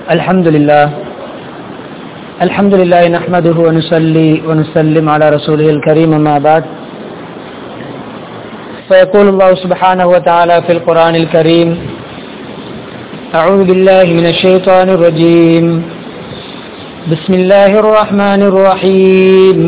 الحمد لله الحمد لله نحمده ونصلي ونسلم على رسوله الكريم ما بعد فيقول الله سبحانه وتعالى في القرآن الكريم أعوذ بالله من الشيطان الرجيم بسم الله الرحمن الرحيم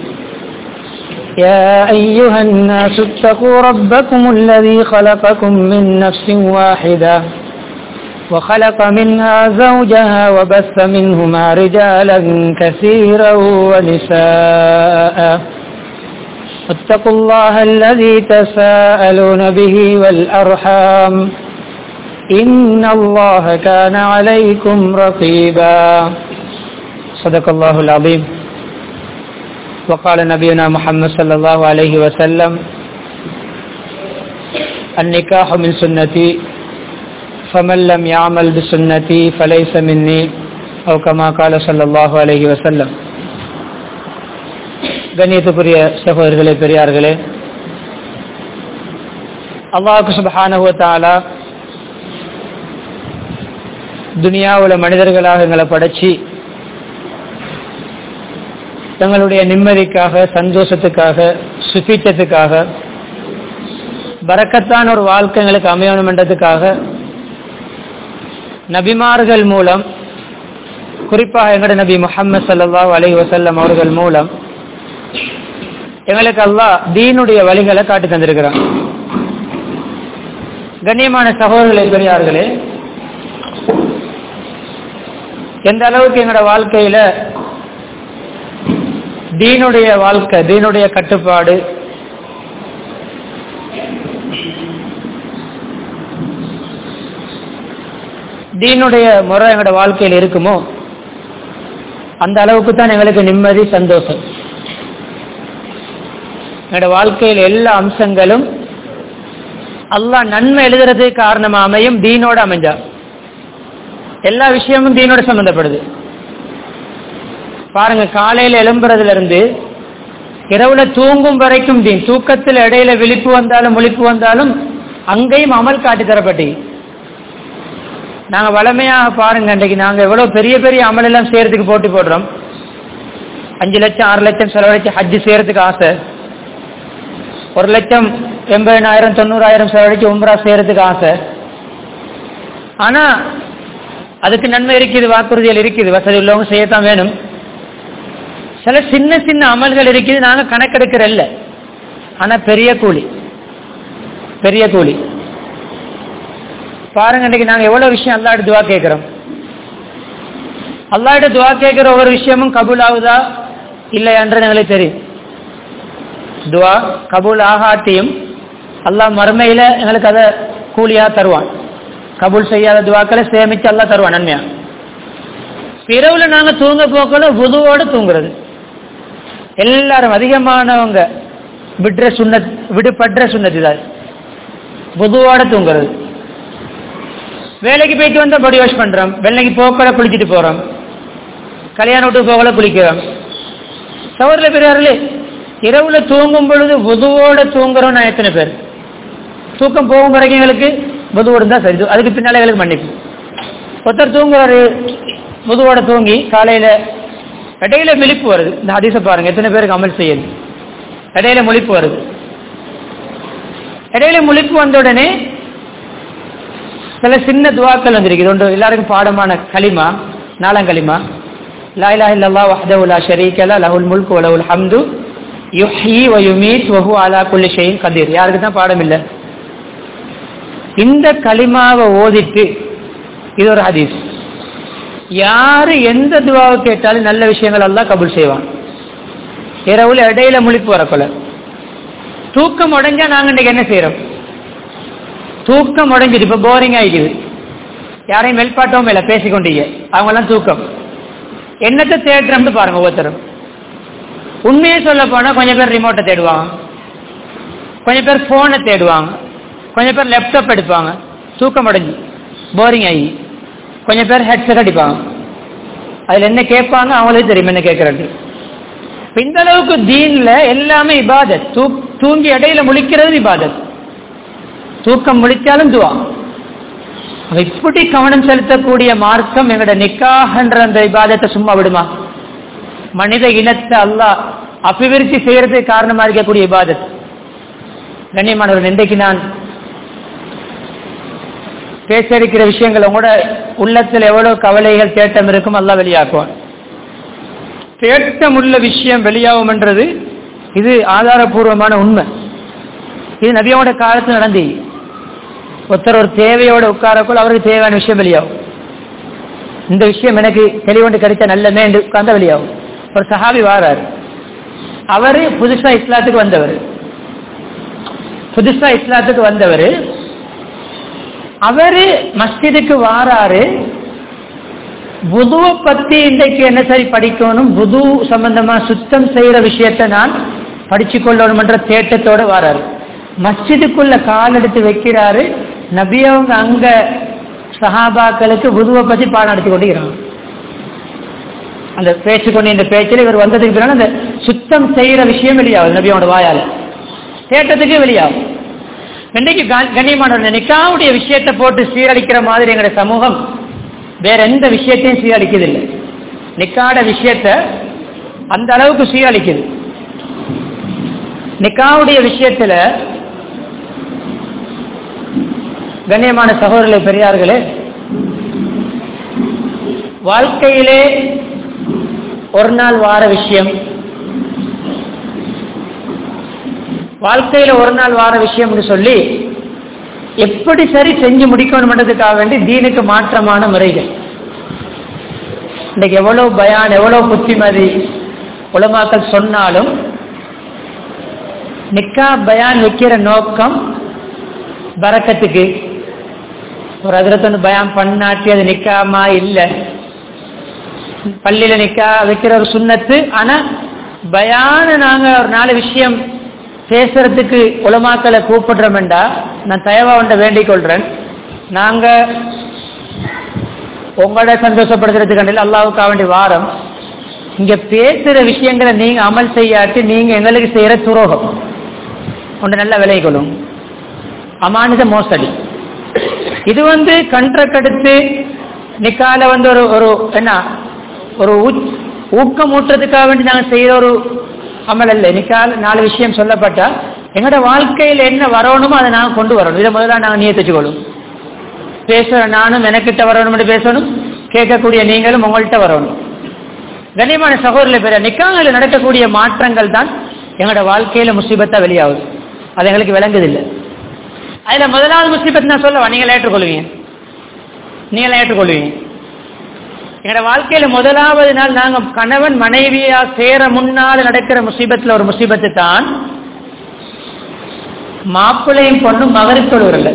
يا أيها الناس اتقوا ربكم الذي خلقكم من نفس واحدة وخلق منها زوجها وبث منهما رجالا كثيرا ونساء واتقوا الله الذي تساءلون به والأرحام إن الله كان عليكم رقيبا صدق الله العظيم وقال نبينا محمد صلى الله عليه وسلم النكاح من سنتي فمن لم يعمل بسنتي فليس مني أو كما قال صلى الله عليه وسلم கண்ணியத்துக்குரிய சகோதரர்களே பெரியார்களே அல்லாஹு சுபஹானஹு தாலா துனியாவில் மனிதர்களாக எங்களை படைச்சி தங்களுடைய நிம்மதிக்காக சந்தோஷத்துக்காக சுபீச்சத்துக்காக பறக்கத்தான ஒரு வாழ்க்கை எங்களுக்கு அமையணும் என்றதுக்காக நபிமார்கள் மூலம் குறிப்பாக எங்களுடைய நபி முகமது சல்லாஹ் அலி வசல்லம் அவர்கள் மூலம் எங்களுக்கு அல்லாஹ் தீனுடைய வழிகளை காட்டி தந்திருக்கிறான் கண்ணியமான சகோதரர்களே பெரியார்களே எந்த அளவுக்கு எங்களோட வாழ்க்கையில தீனுடைய வாழ்க்கை தீனுடைய கட்டுப்பாடு தீனுடைய முறை எங்களோட வாழ்க்கையில் இருக்குமோ அந்த அளவுக்கு தான் எங்களுக்கு நிம்மதி சந்தோஷம் எங்களோட வாழ்க்கையில் எல்லா அம்சங்களும் அல்லாஹ் நன்மை எழுதுறதுக்கு காரணமா அமையும் தீனோட அமைஞ்சா எல்லா விஷயமும் தீனோட சம்பந்தப்படுது பாருங்க காலையில எழும்புறதுல இருந்து இரவுல தூங்கும் வரைக்கும் தீன் தூக்கத்தில் இடையில விழிப்பு வந்தாலும் முழிப்பு வந்தாலும் அங்கேயும் அமல் காட்டி தரப்பட்டி நாங்க வளமையாக பாருங்க இன்றைக்கு நாங்க எவ்வளவு பெரிய பெரிய அமல் எல்லாம் செய்யறதுக்கு போட்டி போடுறோம் அஞ்சு லட்சம் ஆறு லட்சம் செலவழிச்சு ஹஜ்ஜு செய்யறதுக்கு ஆசை ஒரு லட்சம் எண்பதாயிரம் தொண்ணூறாயிரம் செலவழிச்சு உம்ரா செய்யறதுக்கு ஆசை ஆனா அதுக்கு நன்மை இருக்குது வாக்குறுதிகள் இருக்குது வசதி உள்ளவங்க செய்யத்தான் வேணும் சில சின்ன சின்ன அமல்கள் இருக்குது நாங்க கணக்கெடுக்கிற இல்ல ஆனா பெரிய கூலி பெரிய கூலி பாருங்க இன்னைக்கு நாங்க எவ்வளவு விஷயம் அல்லாட துவா கேட்கிறோம் அல்லாட துவா கேட்கிற ஒவ்வொரு விஷயமும் கபூல் ஆகுதா இல்லையான்றது எங்களுக்கு தெரியும் துவா கபூல் ஆகாட்டியும் அல்லாஹ் மறுமையில எங்களுக்கு அதை கூலியா தருவான் கபூல் செய்யாத துவாக்களை சேமிச்சு அல்லா தருவான் நன்மையா இரவுல நாங்க தூங்க போக்கல புதுவோட தூங்குறது எல்லாரும் அதிகமானவங்க விடுற சுண்ணத் விடுபடுற சுண்ணத்து தான் புதுவோட தூங்குறது வேலைக்கு போயிட்டு வந்தா பாடி வாஷ் பண்றோம் வெள்ளைக்கு போக்கல குளிச்சுட்டு போறோம் கல்யாண வீட்டுக்கு போகல குளிக்கிறோம் சவரில் பெரியார்களே இரவுல தூங்கும் பொழுது புதுவோட தூங்குறோம் நான் எத்தனை பேர் தூக்கம் போகும் வரைக்கும் எங்களுக்கு புதுவோடு தான் சரி அதுக்கு பின்னால எங்களுக்கு மன்னிப்பு ஒருத்தர் தூங்குறாரு புதுவோட தூங்கி காலையில இடையில விழிப்பு வருது இந்த ஹதீஸை பாருங்க எத்தனை பேருக்கு அமல் செய்யுது இடையில முழிப்பு வருது இடையில முழிப்பு வந்த உடனே சில சின்ன துவாக்கள் வந்திருக்கு ஒன்று எல்லாருக்கும் பாடமான களிமா நாளங்களிமா லா இலாஹ இல்லல்லாஹ் வஹ்தஹு லா ஷரீக லஹு லஹுல் முல்கு வ லஹுல் ஹம்து யுஹ்யி வ யுமீத் வ ஹுவ அலா குல்லி ஷைஇன் கதீர் யாருக்கு தான் பாடம் இல்லை இந்த களிமாவை ஓதிட்டு இது ஒரு ஹதீஸ் யாரு எந்த துவாவை கேட்டாலும் நல்ல விஷயங்கள் எல்லாம் கபூல் செய்வான் இரவுல இடையில முழிப்பு வரக்கொள்ள தூக்கம் உடைஞ்சா நாங்க இன்னைக்கு என்ன செய்யறோம் தூக்கம் உடைஞ்சிட்டு இப்ப போரிங் ஆயிக்குது யாரையும் மெல்பாட்டவும் இல்லை பேசிக்கொண்டீங்க அவங்க எல்லாம் தூக்கம் என்னத்தை தேடுறோம்னு பாருங்க ஒவ்வொருத்தரும் உண்மையே சொல்ல போனா கொஞ்சம் பேர் ரிமோட்டை தேடுவாங்க கொஞ்சம் பேர் போனை தேடுவாங்க கொஞ்சம் பேர் லேப்டாப் எடுப்பாங்க தூக்கம் அடைஞ்சு போரிங் ஆகி கொஞ்சம் பேர் ஹெட்செட் அடிப்பாங்க அதில் என்ன கேட்பாங்க அவங்களுக்கு தெரியும் என்ன கேட்கறது இந்த அளவுக்கு தீன்ல எல்லாமே இபாதத் தூ- தூங்கி இடையில முழிக்கிறது இபாதத் தூக்கம் முழிச்சாலும் துவா அவ இப்படி கவனம் செலுத்தக்கூடிய மார்க்கம் எங்களோட நிக்காகன்ற அந்த இபாதத்தை சும்மா விடுமா மனித இனத்தை அல்லாஹ் அபிவிருத்தி செய்யறதுக்கு காரணமா இருக்கக்கூடிய இபாதத் கண்ணியமானவர்கள் இன்றைக்கு நான் பேச இருக்கிற விஷயங்கள் உங்களோட உள்ளத்தில் எவ்வளவு கவலைகள் தேட்டம் இருக்கும் எல்லாம் வெளியாக்குவான் தேட்டம் உள்ள விஷயம் வெளியாகும் என்றது இது ஆதாரபூர்வமான உண்மை இது நபியோட காலத்தில் நடந்து ஒருத்தர் ஒரு தேவையோட உட்காரக்குள் அவருக்கு தேவையான விஷயம் வெளியாகும் இந்த விஷயம் எனக்கு தெளிவொன்று கிடைச்ச நல்லமே என்று உட்கார்ந்த வெளியாகும் ஒரு சஹாபி வாரார் அவரு புதுசா இஸ்லாத்துக்கு வந்தவர் புதுசா இஸ்லாத்துக்கு வந்தவர் அவரு மஸ்ஜிதுக்கு வாராரு புதுவை பத்தி இன்றைக்கு என்ன சரி படிக்கணும் புது சம்பந்தமா சுத்தம் செய்யற விஷயத்தை நான் படிச்சு கொள்ளணும் என்ற தேட்டத்தோட வாராரு மஸ்ஜிதுக்குள்ள கால் எடுத்து வைக்கிறாரு நபியவங்க அங்க சஹாபாக்களுக்கு புதுவை பத்தி பாடம் நடத்தி கொண்டிருக்கிறாங்க அந்த பேச்சு கொண்டு இந்த பேச்சில் இவர் வந்ததுக்கு பின்னால் அந்த சுத்தம் செய்யற விஷயம் வெளியாகுது நபியோட வாயால தேட்டத்துக்கு வெளியாகும் இன்னைக்கு கண்ணியமான நிக்காவுடைய விஷயத்தை போட்டு சீரழிக்கிற மாதிரி எங்களுடைய சமூகம் வேற எந்த விஷயத்தையும் சீரழிக்குதில்லை நிக்காட விஷயத்த அந்த அளவுக்கு சீரழிக்குது நிக்காவுடைய விஷயத்துல கண்ணியமான சகோதரர்களே பெரியார்களே வாழ்க்கையிலே ஒரு நாள் வார விஷயம் வாழ்க்கையில ஒரு நாள் வார விஷயம்னு சொல்லி எப்படி சரி செஞ்சு முடிக்கணும்ன்றதுக்காக வேண்டி தீனுக்கு மாற்றமான முறைகள் இன்னைக்கு எவ்வளவு பயான் எவ்வளவு புத்திமதி உலமாக்கள் சொன்னாலும் நிக்கா பயான் வைக்கிற நோக்கம் பறக்கத்துக்கு ஒரு அதிரத்தை வந்து பயான் பண்ணாட்டி அது நிக்காமா இல்லை பள்ளியில நிக்கா வைக்கிற ஒரு சுண்ணத்து ஆனா பயான நாங்க ஒரு நாலு விஷயம் பேசுறதுக்கு உலமாக்களை கூப்பிடுறோம்டா நான் தயவா ஒன்றை வேண்டிக் கொள்றேன் நாங்க உங்களோட சந்தோஷப்படுத்துறதுக்கு அல்லாவுக்காக வேண்டி வாரம் இங்க பேசுற விஷயங்களை நீங்க அமல் செய்யாட்டி நீங்க எங்களுக்கு செய்யற துரோகம் ஒன்று நல்ல விலை கொள்ளும் அமானித மோசடி இது வந்து கண்ட்ரக் எடுத்து நிக்கால வந்து ஒரு ஒரு என்ன ஒரு ஊக்கம் ஊட்டுறதுக்காக வேண்டி நாங்கள் செய்யற ஒரு அமல் அல்ல நிக்கால நாலு விஷயம் சொல்லப்பட்டா எங்களோட வாழ்க்கையில் என்ன வரணுமோ அதை நாங்கள் கொண்டு வரணும் இதை முதல்ல நாங்கள் நீயத்து வச்சுக்கொள்ளும் பேசுற நானும் எனக்கிட்ட வரணும் பேசணும் கேட்கக்கூடிய நீங்களும் உங்கள்கிட்ட வரணும் கண்ணியமான சகோதரில் பேர நிக்காங்களில் நடக்கக்கூடிய மாற்றங்கள் தான் எங்களோட வாழ்க்கையில முசீபத்தா வெளியாகுது அது எங்களுக்கு விளங்குதில்லை அதுல முதலாவது முசீபத் நான் சொல்லுவா நீங்கள் ஏற்றுக்கொள்வீங்க நீங்கள் ஏற்றுக்கொள்வீங்க எங்களோட வாழ்க்கையில முதலாவது நாள் நாங்க கணவன் மனைவியா சேர முன்னால் நடக்கிற முசீபத்துல ஒரு முசீபத்து தான் மாப்பிள்ளையும் பொண்ணும் மகரி தொழுவரில்லை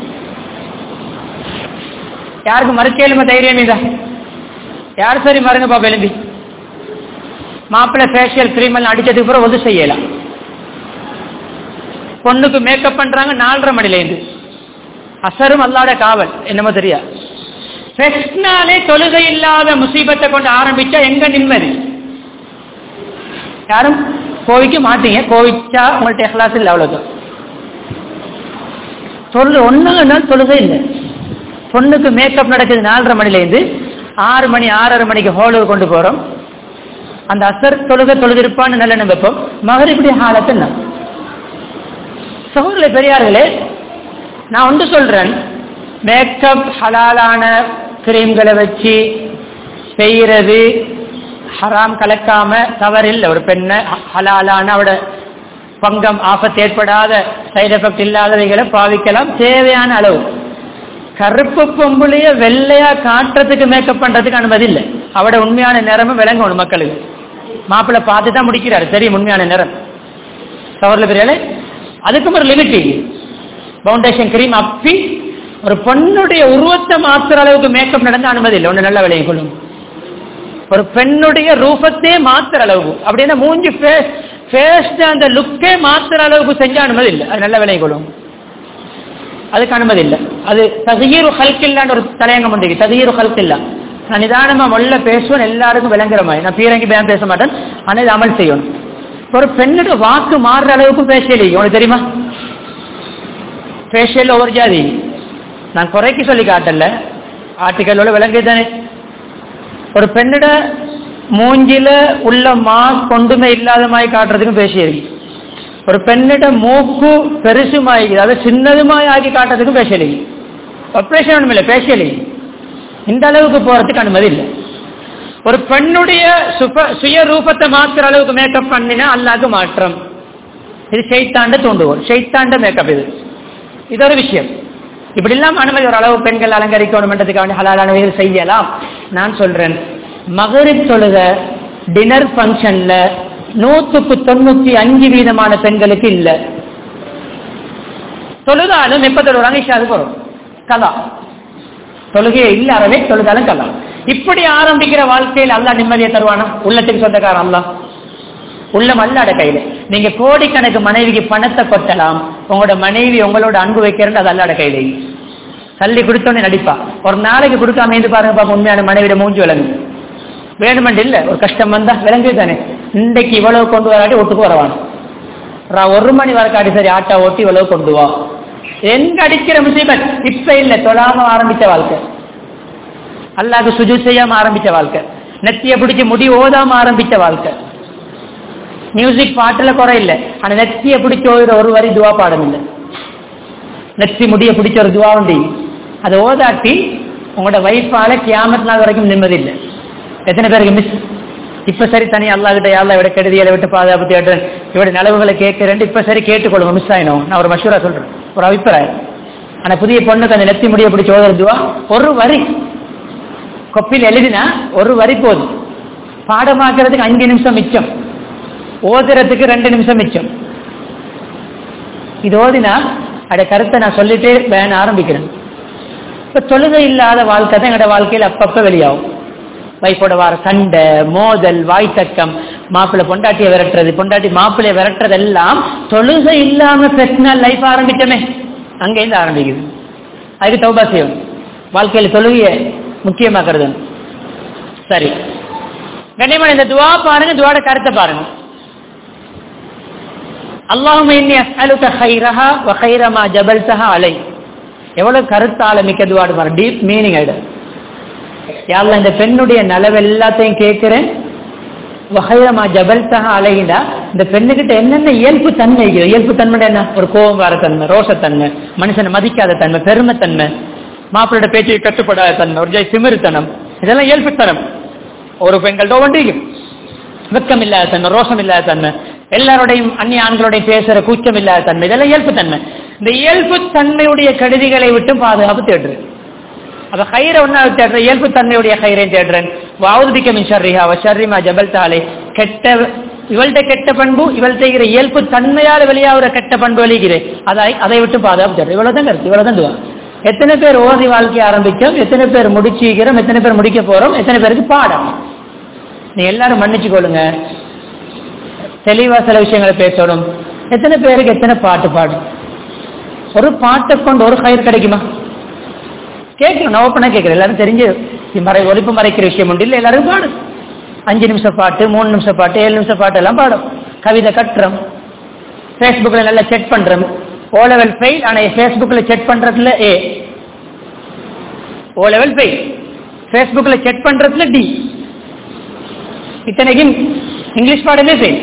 யாருக்கு மறுக்கேளும தைரியம் இதா யார் சரி மருங்க பாப்பா எழும்பி மாப்பிள்ளை ஃபேஷியல் கிரீம் எல்லாம் அடிச்சதுக்கு அப்புறம் ஒது செய்யலாம் பொண்ணுக்கு மேக்கப் பண்றாங்க நாலரை மணிலேருந்து அசரும் அல்லாத காவல் என்னமோ தெரியா ஃபெஸ்ட்னாலே தொழுகை இல்லாத முசீபத்தை கொண்டு ஆரம்பிச்சா எங்க நிம்மதி யாரும் கோவிக்க மாட்டீங்க கோவிச்சா உங்கள்ட்ட எஹ்லாஸ் இல்லை அவ்வளவுதான் தொழு ஒண்ணுங்க தொழுகை இல்லை பொண்ணுக்கு மேக்கப் நடக்குது நாலரை மணிலேருந்து ஆறு மணி ஆறரை மணிக்கு ஹோலுக்கு கொண்டு போறோம் அந்த அசர் தொழுக தொழுதிருப்பான்னு நல்ல நம்பப்போம் மகரிபடி ஹாலத்து என்ன சகோதரர்களே பெரியார்களே நான் ஒன்று சொல்றேன் மேக்கப் ஹலாலான கிரீம்களை வச்சு செய்யறது ஹராம் கலக்காம தவறில்லை ஒரு பெண்ணை ஹலாலான அவட பங்கம் ஆபத்து ஏற்படாத சைடு எஃபெக்ட் இல்லாதவைகளை பாவிக்கலாம் தேவையான அளவு கருப்பு பொம்புலைய வெள்ளையா காட்டுறதுக்கு மேக்கப் பண்றதுக்கு அனுமதி இல்லை அவட உண்மையான நிறமும் விளங்கணும் மக்களுக்கு மாப்பிள்ளை பார்த்து தான் முடிக்கிறாரு தெரியும் உண்மையான நிறம் சவரில் பெரியாலே அதுக்கும் ஒரு லிமிட் பவுண்டேஷன் கிரீம் அப்பி ஒரு பொண்ணுடைய உருவத்தை மாத்துற அளவுக்கு மேக்கப் நடந்த அனுமதி இல்லை ஒன்று நல்ல விலையை கொள்ளும் ஒரு பெண்ணுடைய ரூபத்தே மாத்துற அளவுக்கு அப்படின்னா மூஞ்சி ஃபேஸ் அந்த லுக்கே மாத்துற அளவுக்கு செஞ்ச அனுமதி இல்லை அது நல்ல விலையை கொள்ளும் அதுக்கு அனுமதி இல்லை அது தகுயீரு ஹல்க் இல்லான்னு ஒரு தலையங்கம் உண்டு தகுயீரு ஹல்க் இல்ல நான் நிதானமா மொல்ல பேசுவேன் எல்லாருக்கும் விளங்குற மாதிரி நான் பீரங்கி பேன் பேச மாட்டேன் ஆனால் இது அமல் செய்யணும் ஒரு பெண்ணுக்கு வாக்கு மாறுற அளவுக்கு பேசலையே உனக்கு தெரியுமா ஃபேஷியல் ஒவ்வொரு ஜாதி நான் குறைக்கு சொல்லி காட்டல ஆர்டிக்கலோட விளங்கு தானே ஒரு பெண்ணிட மூஞ்சில உள்ள மாஸ் கொண்டுமே இல்லாத மாதிரி காட்டுறதுக்கும் பேசியிருக்கு ஒரு பெண்ணிட மூக்கு பெருசுமாய் அதாவது சின்னதுமாய் ஆக்கி காட்டுறதுக்கும் பேசலை ஆப்ரேஷன் ஒன்றும் இல்லை பேசலை இந்த அளவுக்கு போறதுக்கு அனுமதி இல்லை ஒரு பெண்ணுடைய சுப சுய ரூபத்தை மாத்துற அளவுக்கு மேக்கப் பண்ணினா அல்லாக்கு மாற்றம் இது ஷைத்தாண்ட தூண்டுவோம் ஷைத்தாண்ட மேக்கப் இது இது ஒரு விஷயம் இப்படி எல்லாம் அனுமதி ஒரு அளவு பெண்கள் அலங்கரிக்கணும்ன்றதுக்காக ஹலாலானவைகள் செய்யலாம் நான் சொல்றேன் மகரிப் தொழுக டின்னர் ஃபங்க்ஷன்ல நூத்துக்கு தொண்ணூத்தி அஞ்சு வீதமான பெண்களுக்கு இல்ல தொழுதாலும் எப்ப தொழுவாங்க இஷாது போறோம் கலா தொழுகையே இல்ல அறவே தொழுதாலும் கலா இப்படி ஆரம்பிக்கிற வாழ்க்கையில் அல்லா நிம்மதியை தருவானா உள்ளத்துக்கு சொந்தக்காரன் அல்லா உள்ளம் அல்லாட கையில நீங்க கோடிக்கணக்கு மனைவிக்கு பணத்தை கொட்டலாம் உங்களோட மனைவி உங்களோட அன்பு வைக்கிறது அது அல்லாட கையில தள்ளி கொடுத்தோன்னே நடிப்பா ஒரு நாளைக்கு கொடுக்காம இருந்து பாருங்க பாப்பா உண்மையான மனைவிட மூஞ்சி விளங்கு வேணுமெண்டு இல்ல ஒரு கஷ்டம் வந்தா விளங்கு தானே இன்றைக்கு இவ்வளவு கொண்டு வராட்டி ஒட்டுக்கு வரவான் ஒரு மணி வர காட்டி சரி ஆட்டா ஓட்டி இவ்வளவு கொண்டு வா எங்க அடிக்கிற முசீபத் இப்ப இல்ல தொழாம ஆரம்பிச்ச வாழ்க்கை அல்லாது சுஜு செய்யாம ஆரம்பிச்ச வாழ்க்கை நெத்திய பிடிச்சி முடி ஓதாம ஆரம்பிச்ச வாழ்க்கை மியூசிக் பாட்டுல குறை இல்லை ஆனா நெத்திய பிடிச்ச ஓதுற ஒரு வரி துவா பாடம் இல்லை நெத்தி முடிய பிடிச்ச ஒரு துவா உண்டு அதை ஓதாட்டி உங்களோட வைஃபால கியாமத் நாள் வரைக்கும் நிம்மதி இல்லை எத்தனை பேருக்கு மிஸ் இப்ப சரி தனி அல்லா கிட்ட யாழ்லா விட கெடுதியை விட்டு பாதுகாப்பு தேடுறேன் இவட நிலவுகளை கேட்கிறேன் இப்ப சரி கேட்டுக்கொள்ளுங்க மிஸ் ஆயிடும் நான் ஒரு மஷூரா சொல்றேன் ஒரு அபிப்பிராயம் ஆனா புதிய பொண்ணுக்கு அந்த நெத்தி முடிய பிடிச்ச ஓதுறதுவா ஒரு வரி கொப்பில் எழுதினா ஒரு வரி போதும் பாடமாக்குறதுக்கு அஞ்சு நிமிஷம் மிச்சம் ஓதுறதுக்கு ரெண்டு நிமிஷம் மிச்சம் இது ஓதினா அட கருத்தை நான் சொல்லிட்டே வேண ஆரம்பிக்கிறேன் இப்ப தொழுகை இல்லாத வாழ்க்கை தான் எங்களோட வாழ்க்கையில் அப்பப்ப வெளியாகும் வைஃபோட வார சண்டை மோதல் வாய்த்தக்கம் மாப்பிள்ளை பொண்டாட்டியை விரட்டுறது பொண்டாட்டி மாப்பிள்ளைய விரட்டுறது எல்லாம் தொழுகை இல்லாம பெர்சனல் லைஃப் ஆரம்பிச்சோமே அங்கேருந்து ஆரம்பிக்குது அதுக்கு தௌபா செய்யும் வாழ்க்கையில தொழுகைய முக்கியமாக்குறது சரி கண்ணியமான இந்த துவா பாருங்க துவாட கருத்தை பாருங்க அல்லாஹும் இன்னி அஸ்அலுக கைரஹா வ கைரமா ஜபல்தஹா அலை எவ்வளவு கருத்தால மிக்க துவாடு பாருங்க டீப் மீனிங் ஆயிடும் யாரில் இந்த பெண்ணுடைய நலவு எல்லாத்தையும் கேட்கிறேன் வகைரமா ஜபல்தஹா அலைகிண்டா இந்த பெண்ணுகிட்ட என்னென்ன இயல்பு தன்மை இருக்குது இயல்பு தன்மை என்ன ஒரு கோபம் வர தன்மை ரோஷத்தன்மை மனுஷனை மதிக்காத தன்மை பெருமைத்தன்மை மாப்பிள்ளோட பேச்சை கட்டுப்படாத தன்மை ஒரு ஜெய் திமிருத்தனம் இதெல்லாம் இயல்புத்தனம் ஒரு பெண்கள்ட்ட ஒன்றிக்கும் வெக்கம் இல்லாத தன்மை ரோஷம் இல்லாத தன்மை எல்லாரோடையும் அந்நிய ஆண்களோடையும் பேசுற கூச்சம் இல்லாத தன்மை இதெல்லாம் இயல்பு தன்மை இந்த இயல்பு தன்மையுடைய கெடுதிகளை விட்டு பாதுகாப்பு தேடுறது அப்ப கயிறை ஒன்னா தேடுற இயல்பு தன்மையுடைய கயிறை தேடுறேன் வாவுதிக்க மின் ஷர்ரிஹா அவ ஷர்ரிமா ஜபல் தாலே கெட்ட இவள்கிட்ட கெட்ட பண்பு இவள் செய்கிற இயல்பு தன்மையால் வெளியாகிற கெட்ட பண்பு வெளிகிறேன் அதை அதை விட்டு பாதுகாப்பு தேடுறேன் இவ்வளவுதான் கருத்து இவ்வளவுதான் துவா எத்தனை பேர் ஓதி வாழ்க்கை ஆரம்பிச்சோம் எத்தனை பேர் முடிச்சுக்கிறோம் எத்தனை பேர் முடிக்க போறோம் எத்தனை பேருக்கு பாடம் நீ எல்லாரும் மன்னிச்சு கொள்ளுங்க தெளிவா சில விஷயங்களை பேசணும் எத்தனை பேருக்கு எத்தனை பாட்டு பாடும் ஒரு பாட்டை கொண்டு ஒரு கயிறு கிடைக்குமா கேட்கணும் நான் ஓப்பனா கேட்கிறேன் எல்லாரும் தெரிஞ்சு மறை ஒழிப்பு மறைக்கிற விஷயம் உண்டு இல்லை எல்லாரும் பாடும் அஞ்சு நிமிஷம் பாட்டு மூணு நிமிஷம் பாட்டு ஏழு நிமிஷம் பாட்டு எல்லாம் பாடும் கவிதை கட்டுறோம் ஃபேஸ்புக்கில் நல்லா செக் பண்றோம் ஓ லெவல் ஃபெயில் ஆனால் ஃபேஸ்புக்கில் செக் பண்றதுல ஏ ஓ லெவல் ஃபெயில் ஃபேஸ்புக்கில் செக் பண்றதுல டி இத்தனைக்கும் இங்கிலீஷ் பாடமே ஃபெயில்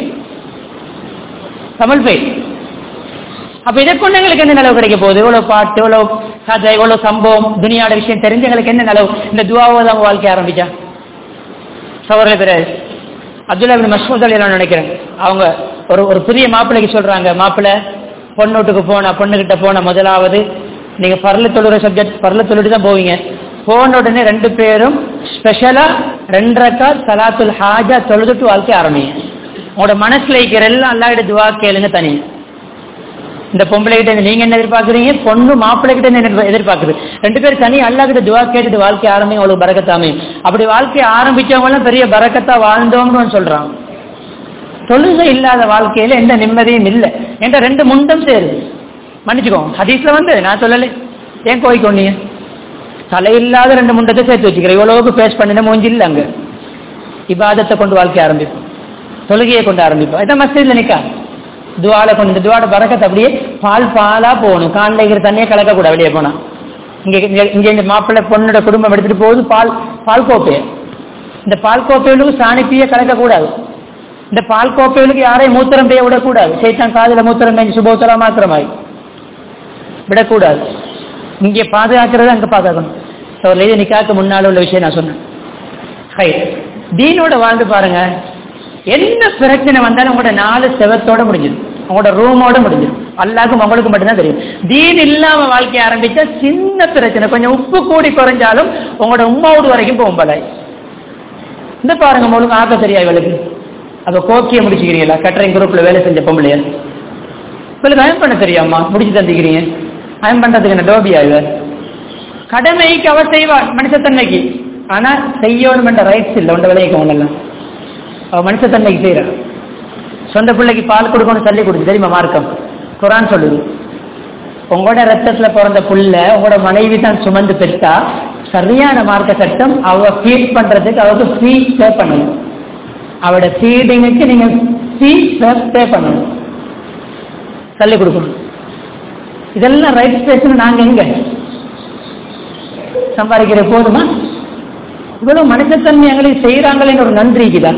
தமிழ் ஃபெயில் அப்ப இதை கொண்டு எங்களுக்கு என்ன நிலவு கிடைக்க போகுது இவ்வளவு பாட்டு இவ்வளவு கதை இவ்வளவு சம்பவம் துணியாட விஷயம் தெரிஞ்சு எங்களுக்கு என்ன நிலவு இந்த துவாவோ தான் வாழ்க்கை ஆரம்பிச்சா சவரல பேரு அப்துல்லா பின் மசூத் அலி நான் நினைக்கிறேன் அவங்க ஒரு ஒரு புதிய மாப்பிள்ளைக்கு சொல்றாங்க மாப்பிள்ளை பொண்ணூட்டுக்கு போனா பொண்ணுகிட்ட போன முதலாவது நீங்க பரல தொழுற சப்ஜெக்ட் பரல தொழுட்டு தான் போவீங்க போன உடனே ரெண்டு பேரும் ஸ்பெஷலா ரெண்டரைக்கா சலாத்துல் ஹாஜா தொழுதுட்டு வாழ்க்கை ஆரம்பிங்க உங்களோட மனசுல இருக்கிற எல்லாம் அல்லாஹ்கிட்ட துவா கேளுங்க தனி இந்த பொம்பளை கிட்ட இருந்து நீங்க என்ன எதிர்பார்க்கறீங்க பொண்ணு மாப்பிள்ளை கிட்ட இருந்து என்ன எதிர்பார்க்குது ரெண்டு பேரும் தனி அல்லா கிட்ட துவா கேட்டுட்டு வாழ்க்கை ஆரம்பிங்க அவ்வளவு பறக்கத்தாமே அப்படி வாழ்க்கையை ஆரம்பிச்சவங்க எல்லாம் பெரிய பறக்கத்தா வாழ்ந்தோம்னு சொல்றாங்க தொழுகை இல்லாத வாழ்க்கையில எந்த நிம்மதியும் இல்லை என்ற ரெண்டு முண்டம் சேருது மன்னிச்சுக்கோ ஹதீஸ்ல வந்து நான் சொல்லலை ஏன் கோய்க்கொண்டீங்க தலை இல்லாத ரெண்டு முண்டத்தை சேர்த்து வச்சுக்கிறேன் இவ்வளவுக்கு பேஸ் பண்ணின மூஞ்சி இல்லை அங்க இபாதத்தை கொண்டு வாழ்க்கை ஆரம்பிப்போம் தொழுகையை கொண்டு ஆரம்பிப்போம் இதான் மஸ்ஜித்ல நிக்கா துவால கொண்டு இந்த துவாட பறக்கத்தை அப்படியே பால் பாலா போகணும் காண்டைக்கிற தண்ணியை கலக்கக்கூடாது வெளியே போனா இங்க இங்க இங்க இந்த மாப்பிள்ளை பொண்ணோட குடும்பம் எடுத்துட்டு போகுது பால் பால் கோப்பையை இந்த பால் கோப்பைகளுக்கு சாணிப்பிய கலக்கக்கூடாது இந்த பால் கோப்பைகளுக்கு யாரையும் மூத்திரம் பெய்ய விடக்கூடாது சைத்தான் காதுல மூத்திரம் பெஞ்சு சுபோத்தரா மாத்திரமாய் விடக்கூடாது இங்கே பாதுகாக்கிறது அங்க பாதுகாக்கணும் ஸோ இது நிக்காக்கு முன்னால உள்ள விஷயம் நான் சொன்னேன் ஹை தீனோட வாழ்ந்து பாருங்க என்ன பிரச்சனை வந்தாலும் உங்களோட நாலு செவத்தோட முடிஞ்சிடும் உங்களோட ரூமோட முடிஞ்சிடும் அல்லாக்கும் உங்களுக்கு மட்டும்தான் தெரியும் தீன் இல்லாம வாழ்க்கைய ஆரம்பிச்சா சின்ன பிரச்சனை கொஞ்சம் உப்பு கூடி குறைஞ்சாலும் உங்களோட உம்மாவோடு வரைக்கும் போகும் பலாய் இந்த பாருங்க உங்களுக்கு ஆக்க சரியா இவளுக்கு அப்ப கோக்கிய முடிச்சுக்கிறீங்களா கட்டரிங் குரூப்ல வேலை செஞ்ச பொம்பளையா இவளுக்கு அயம் பண்ண தெரியாமா முடிச்சு தந்துக்கிறீங்க அயம் பண்றதுக்கு என்ன டோபியா இவ கடமைக்கு அவ செய்வா மனுஷத்தன்மைக்கு ஆனா செய்யணும் என்ற ரைட்ஸ் இல்லை உண்ட விலைக்கு ஒண்ணெல்லாம் அவ மனுஷத்தன்மைக்கு செய்யறா சொந்த பிள்ளைக்கு பால் கொடுக்கணும் சொல்லி கொடுத்து தெரியுமா மார்க்கம் குரான் சொல்லுது உங்களோட ரத்தத்துல பிறந்த புள்ள உங்களோட மனைவி தான் சுமந்து பெற்றா சரியான மார்க்க சட்டம் அவ ஃபீட் பண்றதுக்கு அவருக்கு ஃபீஸ் பே பண்ணணும் அவட ஃபீடிங்குக்கு நீங்க ஃபீஸ் பே பண்ணணும் சொல்லி கொடுக்கணும் இதெல்லாம் ரைட் பேசணும் நாங்க எங்க சம்பாதிக்கிற போதுமா இவ்வளவு மனுஷத்தன்மை எங்களுக்கு செய்யறாங்களேன்னு ஒரு நன்றி இருக்குதா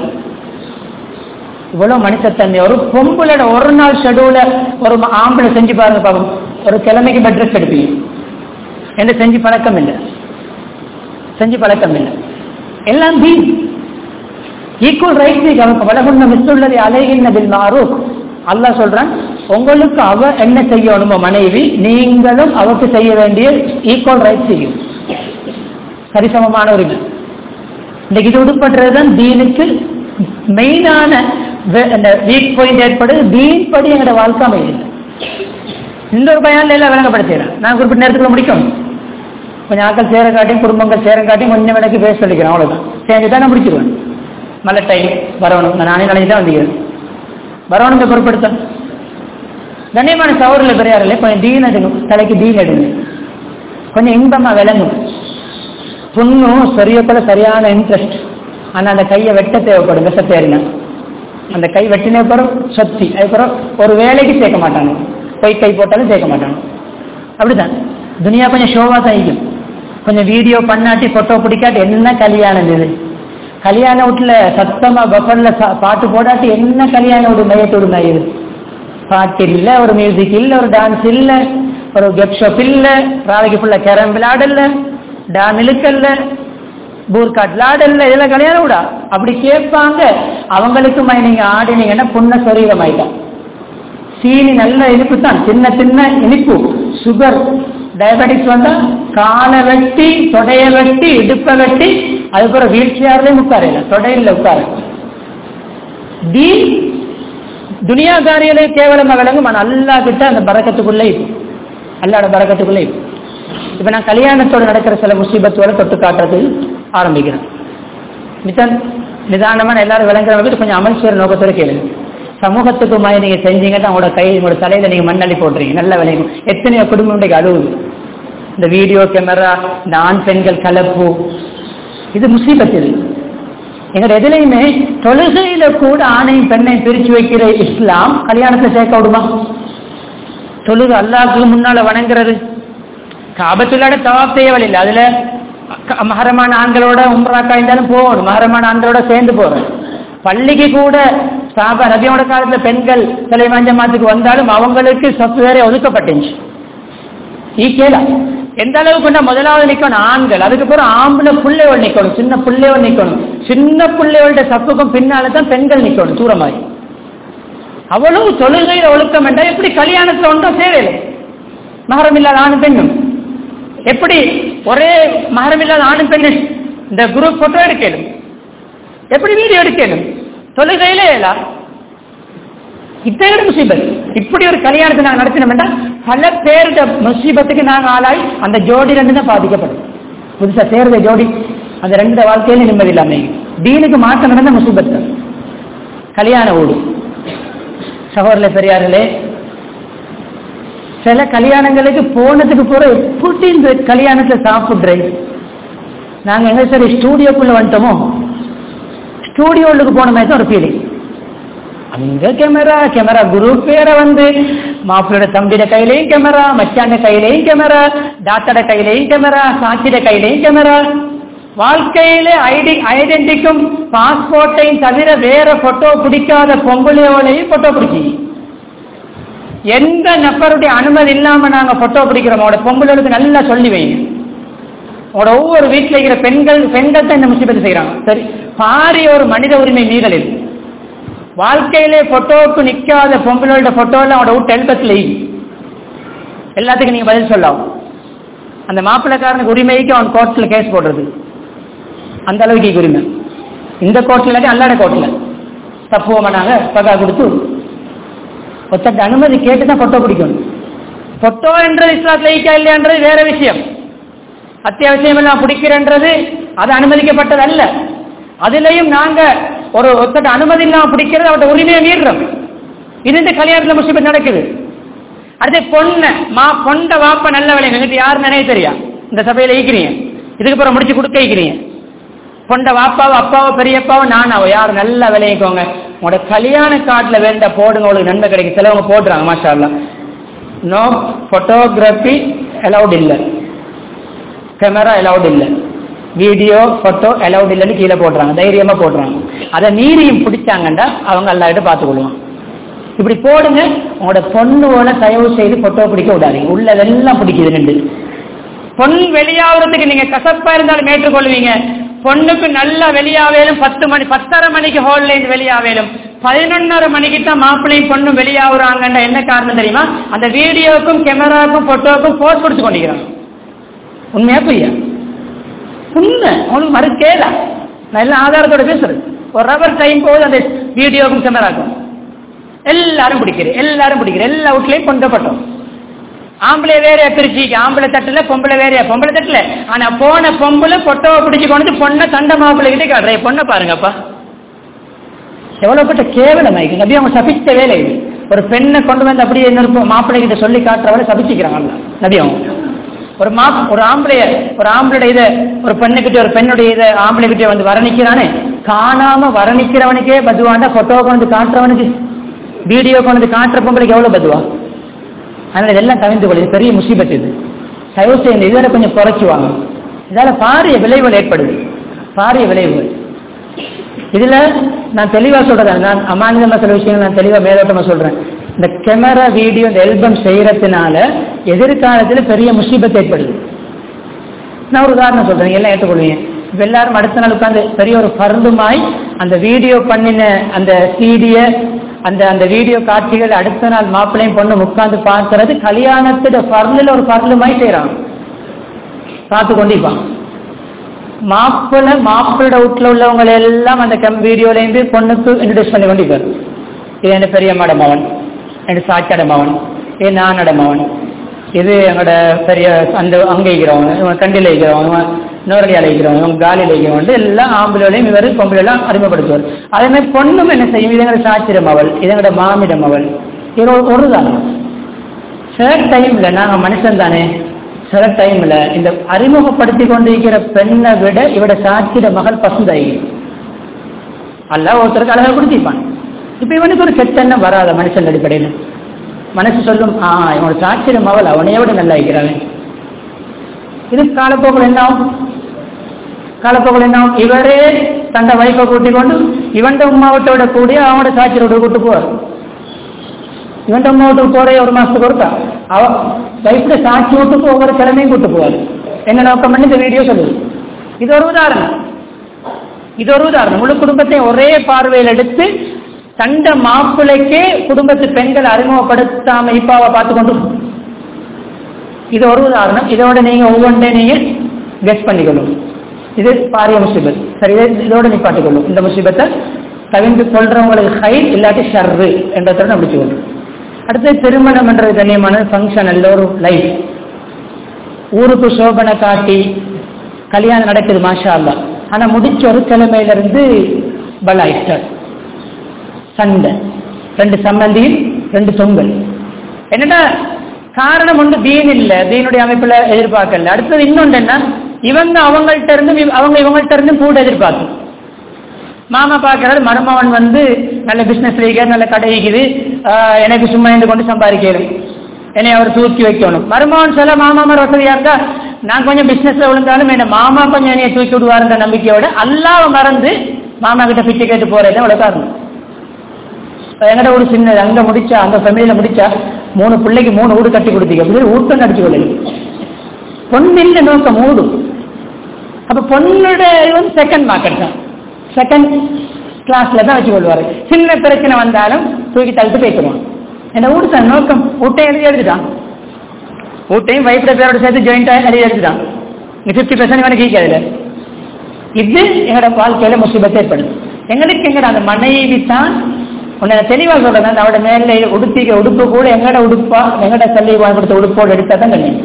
இவ்வளவு மனுஷத்தன்மை ஒரு பொம்பளோட ஒரு நாள் ஷெடியூல ஒரு ஆம்பளை செஞ்சு பாருங்க பாப்போம் ஒரு கிழமைக்கு பெட் ரெஸ்ட் எடுப்பீங்க எந்த செஞ்சு பழக்கம் இல்லை செஞ்சு பழக்கம் இல்லை எல்லாம் பீ ஈக்குவல் ரைட்ஸ் அவனுக்கு வளகுண்ண மிஸ்ஸுள்ளதை அலைகின்ற பில் மாறும் அல்லாஹ் சொல்றான் உங்களுக்கு அவ என்ன செய்யணுமோ மனைவி நீங்களும் அவருக்கு செய்ய வேண்டிய ஈக்குவல் ரைட் செய்யும் சரிசமமான உரிமை இன்னைக்கு இது உட்படுறதுதான் தீனுக்கு மெயினான வீக் பாயிண்ட் ஏற்படுது தீன் படி எங்களோட வாழ்க்கை அமையுது இந்த ஒரு பயனில் எல்லாம் விளங்கப்படுத்திடுறேன் நான் குறிப்பிட்ட நேரத்துக்குள்ள முடிக்கணும் கொஞ்சம் ஆட்கள் சேர காட்டியும் குடும்பங்கள் சேர காட்டியும் கொஞ்சம் எனக்கு பேச சொல்லிக்கிறேன் அவ்வளவுதான் சேர்ந்து தான் நான் முடிச்சிருவேன் நல்ல டைம் வரணும் நான் நானே நினைச்சு தான் வந்துக்கிறேன் வரவனுங்க பொருட்படுத்தணும் கண்ணியமான சவரில் பெரியாரில் கொஞ்சம் தீன் எடுங்க தலைக்கு தீன் எடுங்க கொஞ்சம் இன்பமா விளங்கும் புண்ணும் சொரியப்பட சரியான இன்ட்ரெஸ்ட் ஆனா அந்த கையை வெட்ட தேவைப்படும் விஷத்தேறினா அந்த கை வெட்டினே பிறகு சக்தி அதுக்கப்புறம் ஒரு வேலைக்கு சேர்க்க மாட்டாங்க பொய் கை போட்டாலும் சேர்க்க மாட்டாங்க அப்படிதான் துனியா கொஞ்சம் ஷோவா தான் கொஞ்சம் வீடியோ பண்ணாட்டி போட்டோ பிடிக்காட்டி என்ன கல்யாணம் இது கல்யாண வீட்டுல சத்தமா பஃபர்ல பாட்டு போடாட்டி என்ன கல்யாண வீடு மையத்தோடு மையுது பாட்டு இல்ல ஒரு மியூசிக் இல்ல ஒரு டான்ஸ் இல்ல ஒரு கெப் ஷாப் இல்ல ராவைக்கு ஃபுல்லா கேரம் விளையாடல டான் இழுக்கல்ல பூர்காட் விளையாடல இதெல்லாம் கல்யாணம் விடா அப்படி கேட்பாங்க அவங்களுக்கு நீங்க ஆடினீங்கன்னா புண்ண சொரீரம் ஆயிட்டா சீனி நல்ல இனிப்பு தான் சின்ன சின்ன இனிப்பு சுகர் டயபெட்டிக்ஸ் வந்தா காலை வெட்டி தொடைய வெட்டி இடுப்பை வெட்டி அதுக்கப்புறம் வீல் சேர்லயும் உட்கார தொடையில உட்கார டி துனியாதாரிகளே கேவலமா விளங்கும் ஆனா அல்லா கிட்ட அந்த பறக்கத்துக்குள்ளே இருக்கும் அல்லாட பறக்கத்துக்குள்ளே இருக்கும் இப்ப நான் கல்யாணத்தோடு நடக்கிற சில முசீபத்தோட தொட்டு காட்டுறது ஆரம்பிக்கிறேன் மித்தன் நிதானமான எல்லாரும் விளங்குற மாதிரி கொஞ்சம் அமல் செய்யற நோக்கத்தோட கேளுங்க சமூகத்துக்கு மாதிரி நீங்க செஞ்சீங்கன்னா உங்களோட கை உங்களோட தலையில நீங்க மண்ணள்ளி போடுறீங்க நல்ல விளையும் எத்தனையோ குடும்பம் இன்றைக்கு அழுவுது இந்த வீடியோ கேமரா இந்த ஆண் பெண்கள் கலப்பு இது முசீபத் இது எங்க எதுலையுமே தொழுகையில கூட ஆணையும் பெண்ணையும் பிரிச்சு வைக்கிற இஸ்லாம் கல்யாணத்தை சேர்க்க விடுமா தொழுது அல்லாஹுக்கு முன்னால வணங்குறது காபத்துள்ளாட தவாப் தேவையில்லை அதுல மகரமான ஆண்களோட உம்ராக்கா இருந்தாலும் போகணும் மகரமான ஆண்களோட சேர்ந்து போறோம் பள்ளிக்கு கூட சாபா நபியோட காலத்துல பெண்கள் சிலை மாஞ்சமாத்துக்கு வந்தாலும் அவங்களுக்கு சொத்து வேற ஒதுக்கப்பட்டுச்சு ஈக்கேலா எந்த அளவுக்கு முதலாவது நிக்கணும் ஆண்கள் அதுக்கப்புறம் ஆம்பளை பிள்ளைகள் நிக்கணும் சின்ன பிள்ளைகள் நிக்கணும் சின்ன பிள்ளைகளோட சப்புக்கும் பின்னால தான் பெண்கள் நிக்கணும் தூரமாய் அவ்வளவு தொழுகையில ஒழுக்கம் என்றால் எப்படி கல்யாணத்துல ஒன்றா சேரல மகரம் இல்லாத ஆணும் பெண்ணும் எப்படி ஒரே மகரம் இல்லாத ஆணும் பெண்ணும் இந்த குரூப் போட்டோ எடுக்கலும் எப்படி வீடியோ எடுக்கலும் தொழுகையில இல்லா இத்தனை முசீபத் இப்படி ஒரு கல்யாணத்தை நாங்கள் நடத்தினோம்னா பல பேருட முசீபத்துக்கு நாங்கள் ஆளாய் அந்த ஜோடி ரெண்டு தான் பாதிக்கப்படும் புதுசா சேர்ந்த ஜோடி அந்த ரெண்டு வாழ்க்கையில நிம்மதி இல்லாம டீனுக்கு மாற்றம் நடந்த முசீபத்து கல்யாண ஊடு சகோதர பெரியார்களே சில கல்யாணங்களுக்கு போனதுக்கு போற எப்படி இந்த கல்யாணத்தை சாப்பிடுறேன் நாங்க எங்க சரி ஸ்டூடியோக்குள்ள வந்துட்டோமோ ஸ்டூடியோவுக்கு போன மாதிரி தான் ஒரு ஃபீலிங் அங்க கேமரா கேமரா குரூப் வேற வந்து மாப்பிளோட தம்பியோட கையிலையும் கேமரா மச்சாண்ட கையிலையும் கேமரா டாக்டரோட கையிலையும் கேமரா சாட்சியோட கையிலையும் கேமரா வாழ்க்கையில ஐடி ஐடென்டிக்கும் பாஸ்போர்ட்டையும் தவிர வேற போட்டோ பிடிக்காத பொங்கலையோடையும் போட்டோ பிடிச்சி எந்த நபருடைய அனுமதி இல்லாம நாங்க போட்டோ பிடிக்கிறோம் அவட பொங்கலுக்கு நல்லா சொல்லி வைங்க உங்களோட ஒவ்வொரு வீட்டில் இருக்கிற பெண்கள் பெண்கள் தான் இந்த முசிபத்தை செய்யறாங்க சரி பாரிய ஒரு மனித உரிமை மீறல் இது வாழ்க்கையிலே போட்டோவுக்கு நிக்காத பொங்கலோட போட்டோல அவனோட வீட்டு எழுபத்துல எல்லாத்துக்கும் நீங்க பதில் சொல்லலாம் அந்த மாப்பிள்ளைக்காரனுக்கு உரிமைக்கு அவன் கோர்ட்ல கேஸ் போடுறது அந்த அளவுக்கு உரிமை இந்த கோர்ட்ல இல்லாட்டி அல்லாட கோர்ட்ல தப்புவோமா நாங்க பகா கொடுத்து ஒருத்தட்ட அனுமதி கேட்டு தான் போட்டோ பிடிக்கணும் போட்டோ என்றது இஸ்லாத்துல ஈக்கா இல்லையான்றது வேற விஷயம் அத்தியாவசியம் எல்லாம் பிடிக்கிறன்றது அது அனுமதிக்கப்பட்டது அல்ல அதுலயும் நாங்க ஒரு ஒருத்தட்ட அனுமதி இல்லாம பிடிக்கிறது அவட்ட உரிமையை மீறுறோம் இது இந்த கல்யாணத்துல முஸ்லிம் நடக்குது அடுத்து பொண்ணு மா பொண்ட வாப்ப நல்ல வேலை எங்கிட்ட யாரு நினைவு தெரியா இந்த சபையில ஈக்கிறீங்க இதுக்கு அப்புறம் முடிச்சு கொடுக்க ஈக்கிறீங்க பொண்ட வாப்பாவோ அப்பாவோ பெரியப்பாவோ நானாவோ யார் நல்ல விளையிக்கோங்க உங்களோட கல்யாண கார்டுல வேண்ட போடுங்க உங்களுக்கு நன்மை கிடைக்கும் சிலவங்க போடுறாங்க மாஷா நோ போட்டோகிராஃபி அலௌட் இல்லை கேமரா அலௌட் இல்லை வீடியோ போட்டோ அலௌட் இல்லைன்னு கீழே போடுறாங்க தைரியமா போடுறாங்க அதை மீறியும் பிடிச்சாங்கண்டா அவங்க எல்லார்கிட்ட பார்த்துக்கொள்வாங்க இப்படி போடுங்க உங்களோட பொண்ணுவோட தயவு செய்து போட்டோ பிடிக்க விடாதீங்க உள்ளதெல்லாம் பிடிக்குது ரெண்டு பொன் வெளியாகிறதுக்கு நீங்க கசப்பா இருந்தாலும் ஏற்றுக்கொள்வீங்க பொண்ணுக்கு நல்லா வெளியாவேலும் பத்து மணி பத்தரை மணிக்கு ஹால்ல இருந்து வெளியாவேலும் பதினொன்னரை மணிக்கு தான் மாப்பிள்ளையும் பொண்ணும் வெளியாகுறாங்கன்ற என்ன காரணம் தெரியுமா அந்த வீடியோக்கும் கேமராவுக்கும் போட்டோவுக்கும் போஸ் கொடுத்து கொண்டிருக்கிறாங்க உண்மையா பொய்யா உண்மை உங்களுக்கு மறுக்கேதா நான் எல்லாம் ஆதாரத்தோட பேசுறேன் ஒரு ரவர் டைம் போது அந்த வீடியோக்கும் கேமராக்கும் எல்லாரும் பிடிக்கிறேன் எல்லாரும் பிடிக்கிறேன் எல்லா வீட்லயும் கொண்டப்பட்டோம் ஆம்பளை வேறையா பிரிச்சுக்கு ஆம்பளை தட்டுல பொம்பளை வேறையா பொம்பளை தட்டுல ஆனா போன பொம்பளை பொட்டோவை பிடிச்சு கொண்டு பொண்ணை தண்டை மாப்பிள்ளை கிட்டே காட்டுறேன் பொண்ணை பாருங்கப்பா எவ்வளவு பட்ட கேவலமாயிருக்கு நபி அவங்க சபிச்ச வேலை இது ஒரு பெண்ணை கொண்டு வந்து அப்படியே இன்னொரு மாப்பிள்ளை கிட்ட சொல்லி காட்டுறவரை சபிச்சுக்கிறாங்க நபி அவங்க ஒரு மா ஒரு ஆம்பளைய ஒரு ஆம்பளை இதை ஒரு பெண்ணுக்கிட்ட ஒரு பெண்ணுடைய இதை ஆம்பளை கிட்ட வந்து வரணிக்கிறானே காணாம வரணிக்கிறவனுக்கே பதுவாண்டா போட்டோ கொண்டு காட்டுறவனுக்கு வீடியோ கொண்டு காட்டுற பொம்பளைக்கு எவ்வளவு பதுவா அதனால இதெல்லாம் கவிழ்ந்து கொள்ளுது பெரிய முசீபத் இது தயவு செய்து இதில் கொஞ்சம் குறைச்சுவாங்க இதால பாரிய விளைவுகள் ஏற்படுது பாரிய விளைவுகள் இதுல நான் தெளிவா சொல்றேன் நான் அமானிதமா சில விஷயங்கள் நான் தெளிவா மேலோட்டமா சொல்றேன் இந்த கேமரா வீடியோ இந்த ஆல்பம் செய்யறதுனால எதிர்காலத்துல பெரிய முசீபத் ஏற்படுது நான் ஒரு உதாரணம் சொல்றேன் எல்லாம் ஏற்றுக்கொள்வீங்க இப்ப எல்லாரும் அடுத்த நாள் உட்காந்து பெரிய ஒரு பருந்துமாய் அந்த வீடியோ பண்ணின அந்த சீடிய அந்த அந்த வீடியோ காட்சிகள் அடுத்த நாள் மாப்பிள்ளையும் பொண்ணு உட்கார்ந்து பார்க்கறது கல்யாணத்துல பருந்துல ஒரு பருந்துமாய் செய்யறாங்க பார்த்து கொண்டிருப்பாங்க மாப்பிள்ளை மாப்பிள்ளோட வீட்டுல உள்ளவங்க எல்லாம் அந்த கம் வீடியோல இருந்து பொண்ணுக்கு இன்ட்ரடியூஸ் பண்ணி கொண்டிருப்பாரு இது என் பெரியம்மாட மகன் என் சாச்சாட மகன் இது நானோட மகன் இது எங்களோட பெரிய அந்த அங்கே இருக்கிறவங்க இவங்க கண்டியில் இருக்கிறவங்க இவங்க நோரடியால் இருக்கிறவங்க இவங்க காலியில் இருக்கிறவங்க எல்லாம் ஆம்பளையும் இவர் பொம்பளைலாம் அறிமுகப்படுத்துவார் அதே மாதிரி பொண்ணும் என்ன செய்யும் இது எங்களோட சாச்சிர மவள் இது எங்களோட மாமிட மவள் இது ஒரு ஒரு தான் சில டைம்ல நாங்க மனுஷன் தானே சில டைம்ல இந்த அறிமுகப்படுத்தி கொண்டிருக்கிற பெண்ணை விட இவட சாட்சியிட மகள் பசுந்தாயி அல்ல ஒருத்தருக்கு அழகா கொடுத்திருப்பான் இப்ப இவனுக்கு ஒரு கெட்டெண்ணம் வராத மனுஷன் அடிப்படையில் மனசு சொல்லும் ஆ இவனோட சாட்சியிட மகள் அவனைய விட நல்லா இருக்கிறாங்க இது காலப்போக்கில் என்ன ஆகும் காலப்போக்கில் என்ன ஆகும் இவரே தன்னை வைப்பை கூட்டிக் கொண்டு இவன் உமாவட்டோட கூடிய அவனோட சாட்சியோட கூட்டு போவார் இவன் அம்மாவட்டுக்கு போறே ஒரு மாசத்துக்கு ஒருக்கா அவ வயசுல சாட்சி வீட்டுக்கு ஒவ்வொரு கிழமையும் கூட்டு போவாரு என்ன நோக்கம் பண்ணி இந்த வீடியோ சொல்லுது இது ஒரு உதாரணம் இது ஒரு உதாரணம் முழு குடும்பத்தையும் ஒரே பார்வையில் எடுத்து தண்ட மாப்பிள்ளைக்கே குடும்பத்து பெண்கள் அறிமுகப்படுத்தாம இப்பாவை பார்த்து கொண்டு இது ஒரு உதாரணம் இதோட நீங்க ஒவ்வொன்றே நீங்க கெஸ் பண்ணிக்கணும் இது பாரிய முசிபத் சரி இதை இதோட நிப்பாட்டிக்கொள்ளும் இந்த முசிபத்தை தவிர்த்து கொள்றவங்களுக்கு ஹை இல்லாட்டி ஷர்ரு என்றதோட முடிச்சுக்கொள்ளும் அடுத்து திருமணம் என்றது கண்ணியமான ஃபங்க்ஷன் அல்ல ஒரு லைஃப் ஊருக்கு சோபனை காட்டி கல்யாணம் நடக்குது மாஷா அல்லா ஆனா முடிச்ச ஒரு கிழமையில இருந்து பலாயிஸ்டர் சண்டை ரெண்டு சம்பந்தியும் ரெண்டு தொங்கல் என்னன்னா காரணம் ஒன்று தீன் இல்ல தீனுடைய அமைப்புல எதிர்பார்க்கல அடுத்தது இன்னொன்று என்ன இவங்க அவங்கள்ட்ட இருந்து அவங்க இவங்கள்ட்ட இருந்து கூட எதிர்பார்க்கும் மாமா பார்க்கறாரு மருமவன் வந்து நல்ல பிசினஸ் வைக்க நல்ல கடை இருக்குது ஆஹ் எனக்கு சும்மா இருந்து கொண்டு சம்பாதிக்கணும் என்னை அவர் தூக்கி வைக்கணும் மருமகன் சொல்ல மாமா மாதிரி வசதியா இருக்கா நான் கொஞ்சம் பிசினஸ்ல விழுந்தாலும் என் மாமா கொஞ்சம் என்னைய தூக்கி விடுவாருன்ற நம்பிக்கையோட அல்லாஹ் மறந்து மாமா கிட்ட பிச்சை கேட்டு போறேன் அவ்வளவு காரணம் இப்ப எங்கட ஒரு சின்ன அங்க முடிச்சா அந்த ஃபேமிலியில முடிச்சா மூணு பிள்ளைக்கு மூணு வீடு கட்டி கொடுத்தீங்க அப்படி ஊட்டம் அடிச்சு கொள்ளு பொண்ணில்ல நோக்கம் மூடு அப்ப பொண்ணோட வந்து செகண்ட் மார்க்கெட் தான் செகண்ட் கிளாஸ்ல தான் வச்சு கொள்வாரு சின்ன பிரச்சனை வந்தாலும் தூக்கி தள்ளிட்டு பேசுவான் என்ன வீடு தான் நோக்கம் வீட்டை எழுதி எழுதிட்டான் வீட்டையும் வைஃப்ட பேரோட சேர்த்து ஜாயிண்டா எழுதி எழுதிட்டான் ஃபிஃப்டி பர்சன்ட் இவனுக்கு கேட்காதுல இது எங்களோட வாழ்க்கையில முசிபத்தை ஏற்படுது எங்களுக்கு எங்கட அந்த மனைவி தான் உன்னை தெளிவா சொல்றேன் அந்த அவட மேல உடுத்திக்க உடுப்பு கூட எங்கட உடுப்பா எங்கட சல்லி வாங்கி கொடுத்த உடுப்போடு எடுத்தா தான் கல்யாணம்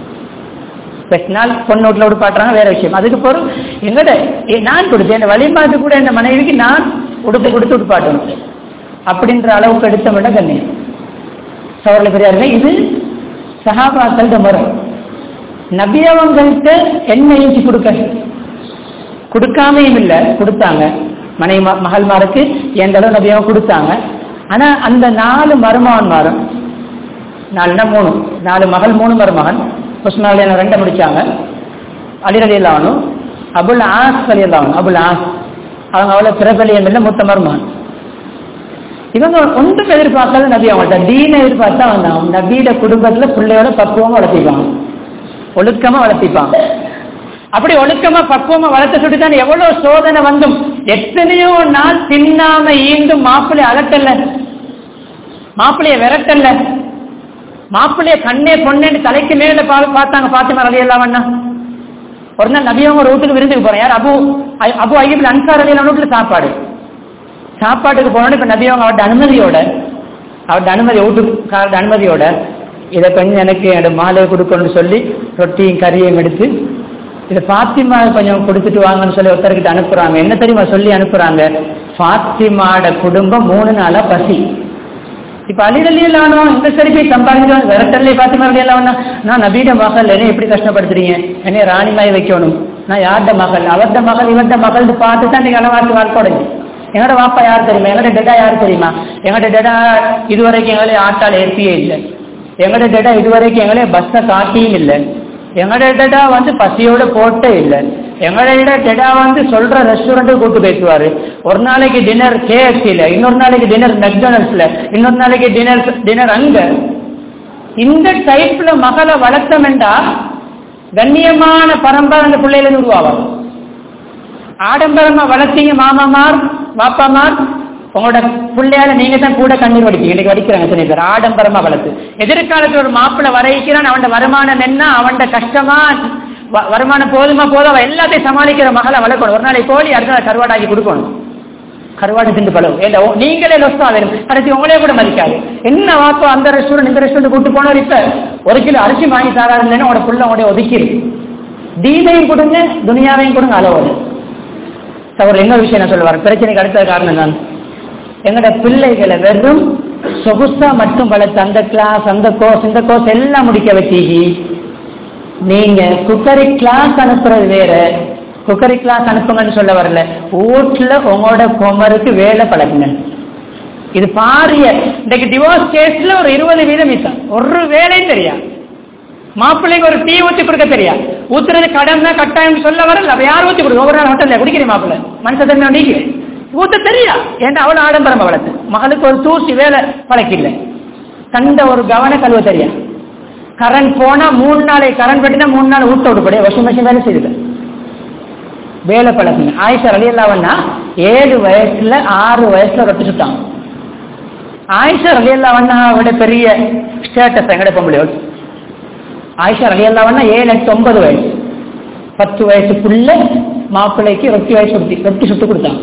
நாள் பொண்ணு வீட்டில் உடுப்பாட்டுறாங்க வேற விஷயம் அதுக்கு பிறகு எங்கட ஏ, நான் கொடுத்தேன் என் வழிபாட்டு கூட என் மனைவிக்கு நான் உடுப்பு கொடுத்து உடுப்பாட்டணும் அப்படின்ற அளவுக்கு எடுத்த மட்டும் கண்ணியம் சவர்ல பெரியார்கள் இது சகாபாக்கள் முறை நபியவங்கள்ட்ட என்ன ஈச்சி கொடுக்க கொடுக்காமையும் இல்லை கொடுத்தாங்க மனை மகள்மாருக்கு எந்த அளவு நபியவங்க கொடுத்தாங்க ஆனா அந்த நாலு மருமகன்மாரும் நாலுனா மூணு நாலு மகள் மூணு மருமகன் உஸ்மான் ரெண்டை முடிச்சாங்க அலிரலி இல்லாவனும் அபுல் ஆஸ் அலி இல்லாவனும் அபுல் ஆஸ் அவங்க அவ்வளவு பிரபலியம் இல்லை மூத்த மருமகன் இவங்க ஒன்றும் எதிர்பார்க்காத நபி அவங்கள்ட்ட டீனை எதிர்பார்த்தா வந்தாங்க நபியோட குடும்பத்துல பிள்ளையோட பக்குவமா வளர்த்திப்பாங்க ஒழுக்கமா வளர்த்திப்பாங்க அப்படி ஒழுக்கமா பக்குவமா வளர்த்த சொல்லி தான் எவ்வளவு சோதனை வந்தும் எத்தனையோ நாள் தின்னாம ஈண்டும் மாப்பிள்ளை அலட்டல்ல மாப்பிள்ளைய விரட்டல்ல மாப்பிள்ளைய கண்ணே பொண்ணேன்னு தலைக்கு மேல பா- பார்த்தாங்க பாத்திமா ரவி எல்லாம் ஒரு நாள் நபியவங்க ஒரு வீட்டுக்கு விருந்துக்கு போறேன் யார் அபு ஐ- அபு ஐயபில் அன்சார் அலி வீட்டுல சாப்பாடு சாப்பாட்டுக்கு போனோட இப்ப நபியவங்க அவருடைய அனுமதியோட அவருடைய அனுமதி வீட்டுக்காரோட அனுமதியோட இதை கொஞ்சம் எனக்கு என்னோட மாலை கொடுக்கணும்னு சொல்லி ரொட்டியும் கறியும் எடுத்து இதை பாத்திமா கொஞ்சம் கொடுத்துட்டு வாங்கன்னு சொல்லி ஒருத்தர்கிட்ட அனுப்புறாங்க என்ன தெரியுமா சொல்லி அனுப்புறாங்க பாத்திமாட குடும்பம் மூணு நாளா பசி இப்ப அலிரலியலானோ இந்த சரி போய் சம்பாதிக்கிறோம் விரட்டல்லே பாத்திமா அலியலாவனா நான் நபீட மகள் என்ன எப்படி கஷ்டப்படுத்துறீங்க என்னைய ராணிமாய் வைக்கணும் நான் யார்ட மகள் அவர்ட மகள் இவர்ட மகள் பார்த்து தான் நீங்க அளவாட்டு வாழ்க்கை எங்கட வாப்பா யார் தெரியுமா எங்கட டெடா யார் தெரியுமா எங்கட டெடா இதுவரைக்கும் எங்களே ஆட்டால் ஏற்பியே இல்லை எங்கட டெடா இதுவரைக்கும் எங்களே பஸ்ஸை காட்டியும் இல்லை எங்கட டெடா வந்து பசியோட போட்டே இல்லை எங்களோட டெடா வந்து சொல்ற ரெஸ்டாரண்ட்டுக்கு கூட்டு பேசுவாரு ஒரு நாளைக்கு டின்னர் கேஎஃப்சில இன்னொரு நாளைக்கு டின்னர் மெக்டானல்ஸ்ல இன்னொரு நாளைக்கு டின்னர் டின்னர் அங்க இந்த டைப்ல மகளை வளர்த்தமெண்டா கண்ணியமான பரம்பரை அந்த பிள்ளையில உருவாகும் ஆடம்பரமா வளர்த்தீங்க மாமாமார் பாப்பாமார் உங்களோட பிள்ளையால நீங்க தான் கூட கண்ணீர் வடிப்பீங்க இன்னைக்கு வடிக்கிறாங்க சில பேர் ஆடம்பரமா வளர்த்து எதிர்காலத்துல ஒரு மாப்பிள்ளை வரைக்கிறான் அவன் வருமானம் என்ன அவன் கஷ்டமா வ- வருமானம் போதுமா போதும் அவன் எல்லாத்தையும் சமாளிக்கிற மகளை வளர்க்கணும் ஒரு நாளைக்கு கோழி அடுத்த நாள் கருவாடாக்கி கொடுக்கணும் கருவாடு திண்டு பழம் ஏண்டா ஓ, நீங்களே லொஸ்தா வேணும் கடைசி உங்களே கூட மதிக்காது என்ன வாப்போ அந்த ரெஸ்டாரண்ட் இந்த ரெஸ்டாரண்ட் கூட்டு போனவர் இப்ப ஒரு கிலோ அரிசி வாங்கி தராருன்னு உங்களோட புள்ள உடைய ஒதுக்கிடு தீனையும் கொடுங்க துனியாவையும் கொடுங்க அளவோடு அவர் இன்னொரு விஷயம் நான் சொல்லுவார் பிரச்சனைக்கு அடுத்த காரணம் தான் எங்களோட பிள்ளைகளை வெறும் சொகுசா மட்டும் வளர்த்து அந்த கிளாஸ் அந்த கோர்ஸ் இந்த கோர்ஸ் எல்லாம் முடிக்க வச்சீங்க நீங்க குக்கரி கிளாஸ் அனுப்புறது வேற குக்கரி கிளாஸ் அனுப்புங்கன்னு சொல்ல வரல வீட்டுல உங்களோட குமருக்கு வேலை பழகுங்க இது பாரிய இன்னைக்கு டிவோர்ஸ் கேஸ்ல ஒரு இருபது வீதம் மிச்சம் ஒரு வேலையும் தெரியாது மாப்பிள்ளைக்கு ஒரு டீ ஊத்தி கொடுக்க தெரியா ஊத்துறது கடன் தான் கட்டாயம் சொல்ல வரல அப்ப யார் ஊத்தி கொடுக்க ஒவ்வொரு நாள் ஹோட்டல்ல குடிக்கிறேன் மாப்பிள்ளை மனுஷ தன்மை நீங்க ஊத்த தெரியா ஏன்டா அவ்வளவு ஆடம்பரம் வளர்த்து மகளுக்கு ஒரு தூசி வேலை பழக்கில்லை கண்ட ஒரு கவன கழுவ தெரியா கரண்ட் போனா மூணு நாளை கரண்ட் வெட்டினா மூணு நாள் ஊட்ட விடுபடி வாஷிங் மிஷின் வேலை செய்யுது வேலை பழக்குங்க ஆயிஷா அலி அல்லாவன்னா ஏழு வயசுல ஆறு வயசுல ரொட்டி சுட்டாங்க ஆயிஷா அலி அல்லாவன்னா விட பெரிய ஸ்டேட்டஸ் எங்கட பொம்பளையோட ஆயிஷா அலி அல்லாவன்னா ஏழு எட்டு ஒன்பது வயசு பத்து வயசுக்குள்ள மாப்பிள்ளைக்கு ரொட்டி வயசு சுட்டி ரொட்டி சுட்டு கொடுத்தாங்க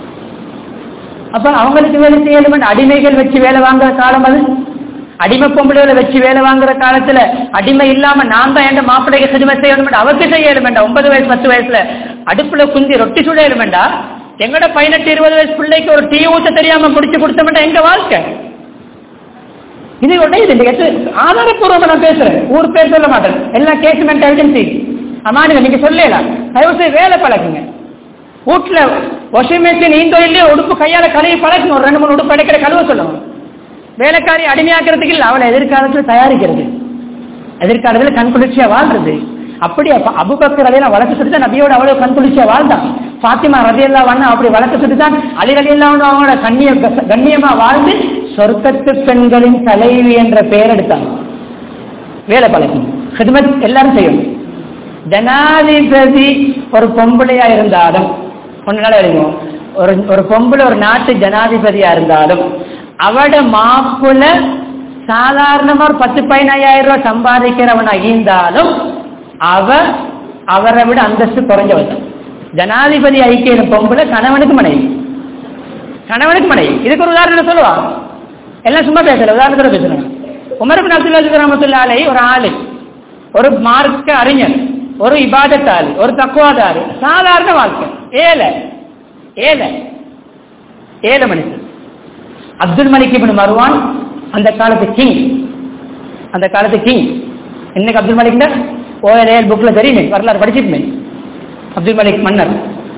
அப்ப அவங்களுக்கு வேலை செய்யணும் அடிமைகள் வச்சு வேலை வாங்குற காலம் அது அடிமை பொம்பளைகளை வச்சு வேலை வாங்குற காலத்துல அடிமை இல்லாம நான் தான் என் மாப்பிள்ளைக்கு சிறுமை செய்யணும் அவருக்கு செய்யணும் வேண்டாம் ஒன்பது வயசு பத்து வயசுல அடுப்புல குந்தி ரொட்டி சுடையணும் வேண்டாம் எங்கட பதினெட்டு இருபது வயசு பிள்ளைக்கு ஒரு டீ ஊத்த தெரியாம முடிச்சு கொடுத்தோம்னா எங்க வாழ்க்கை இது உடனே இது எது ஆதாரப்பூர்வமா நான் பேசுறேன் ஊர் பேர் சொல்ல மாட்டேன் எல்லாம் கேஸ் மென்ட் எவிடன்சி அம்மா நீங்க சொல்லலாம் தயவு செய்து வேலை பழகுங்க வீட்டுல வாஷிங் மிஷின் ஈந்தோ இல்லையோ உடுப்பு கையால கழுவி பழக்கணும் ஒரு ரெண்டு மூணு உடுப்பு அடைக்கிற கழுவ சொல்லணும் வேலைக்காரி அடிமையாக்குறதுக்கு இல்ல அவளை எதிர்காலத்துல தயாரிக்கிறது எதிர்காலத்துல கண் குளிர்ச்சியா வாழ்றது அப்படி அப்ப அபுபக்கர் அதையெல்லாம் வளர்க்க சொல்லி தான் நபியோட அவ்வளவு கண் குளிர்ச்சியா வாழ்ந்தான் பாத்திமா ரதியெல்லாம் வண்ணா அப்படி வளர்க்க சொல்லி தான் அலி ரலியெல்லாம் வந்து அவங்களோட கண்ணிய கண்ணியமா வாழ்ந்து சொர்க்கத்து பெண்களின் தலைவி என்ற பெயர் எடுத்தாங்க வேலை பழக்கணும் ஹிதமத் எல்லாரும் செய்யணும் ஜனாதிபதி ஒரு பொம்பளையா இருந்தாலும் ஒன்னு நாள் எழுதுவோம் ஒரு ஒரு பொம்பளை ஒரு நாட்டு ஜனாதிபதியா இருந்தாலும் அவட மாப்புல சாதாரணமா ஒரு பத்து பதினாயிரம் ரூபாய் சம்பாதிக்கிறவனா இருந்தாலும் அவ அவரை விட அந்தஸ்து குறைஞ்சவன் ஜனாதிபதி ஐக்கிய பொம்பளை கணவனுக்கு மனைவி கணவனுக்கு மனைவி இதுக்கு ஒரு உதாரணம் சொல்லுவா எல்லாம் சும்மா பேசல உதாரணத்துல பேசுறாங்க உமர் பின் அப்துல் அஜிஸ் ரஹமத்துல்லாலை ஒரு ஆளு ஒரு மார்க்க அறிஞர் ஒரு இபாதத்தாளி ஒரு தக்குவாதாரி சாதாரண வாழ்க்கை ஏழை ஏழை ஏழை மனுஷன் அப்துல் மலிக் இபின் மருவான் அந்த காலத்து கிங் அந்த காலத்து கிங் இன்னைக்கு அப்துல் மலிக் ஓஎல்ஏஎல் புக்ல தெரியுமே வரலாறு படிச்சிருமே அப்துல் மலிக் மன்னர்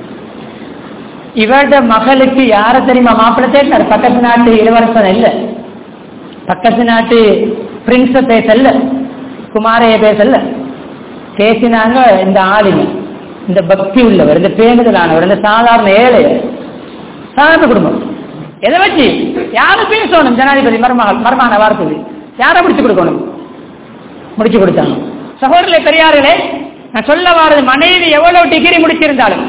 இவட மகளுக்கு யார தெரியுமா மாப்பிள்ளை தேடினார் பக்கத்து நாட்டு இளவரசன் இல்ல பக்கத்து நாட்டு பிரின்ஸ பேசல குமாரைய பேசல பேசினாங்க இந்த ஆளுங்க இந்த பக்தி உள்ளவர் இந்த பேணுதலானவர் இந்த சாதாரண ஏழை சாதாரண குடும்பம் எதை வச்சு யாரு பேசணும் ஜனாதிபதி மருமகள் மருமான வார்த்தை யாரை முடிச்சு கொடுக்கணும் முடிச்சு கொடுத்தாங்க சகோதரர்களே பெரியார்களே நான் சொல்ல வாரது மனைவி எவ்வளவு டிகிரி முடிச்சிருந்தாலும்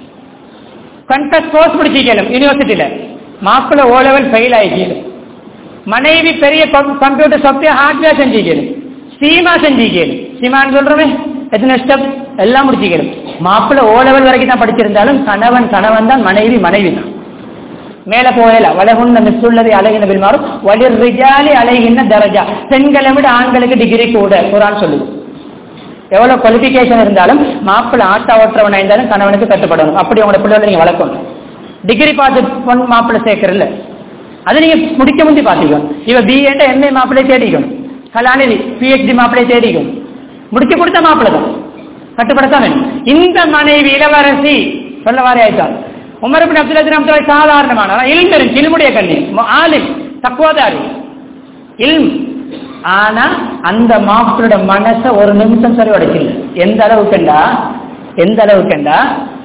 கண்டஸ்ட் கோர்ஸ் முடிச்சிக்கணும் யூனிவர்சிட்டியில மாப்பிள்ள ஓ லெவல் ஃபெயில் ஆகிக்கணும் மனைவி பெரிய கம்ப்யூட்டர் சாஃப்ட்வேர் ஹார்ட்வேர் செஞ்சுக்கணும் சீமா செஞ்சுக்கணும் சீமான்னு சொல்றவே எத்தனை ஸ்டெப் எல்லாம் முடிச்சுக்கணும் மாப்பிள்ள ஓ லெவல் வரைக்கும் தான் படிச்சிருந்தாலும் கணவன் கணவன் தான் மனைவி மனைவி தான் மேல போயல வலகுன்ன மிஸ்ஸுள்ளது அழகின பின்மாறும் வலிர் ரிஜாலி அழகின தரஜா பெண்களை விட ஆண்களுக்கு டிகிரி கூட குரான் சொல்லுது எவ்வளவு குவாலிபிகேஷன் இருந்தாலும் மாப்பிள்ளை ஆட்டா ஓட்டுறவனா இருந்தாலும் கணவனுக்கு கட்டுப்படணும் அப்படி உங்களோட பிள்ளைகளை நீங்க வளர்க்கணும் டிகிரி பார்த்து பொன் மாப்பிள்ளை சேர்க்கறல அது நீங்க முடிக்க முந்தி பாத்துக்கணும் இவ பிஏட்ட எம்ஏ மாப்பிள்ளை தேடிக்கணும் கலாநிதி பிஹெச்டி மாப்பிள்ளை தேடிக்கணும் முடிச்சு கொடுத்த மாப்பிள்ளை தான் கட்டுப்படத்தான் வேணும் இந்த மனைவி இளவரசி சொல்ல வாரி ஆயிட்டான் உமரபின் அப்துல் அஜின் சாதாரணமான இல்மரும் இல்முடைய கண்ணி ஆலிம் தக்குவாதாரி இல்ம் ஆனா அந்த மாப்பிளோட மனச ஒரு நிமிஷம் சரி உடைக்கல எந்த அளவுக்குண்டா எந்த அளவுக்குண்டா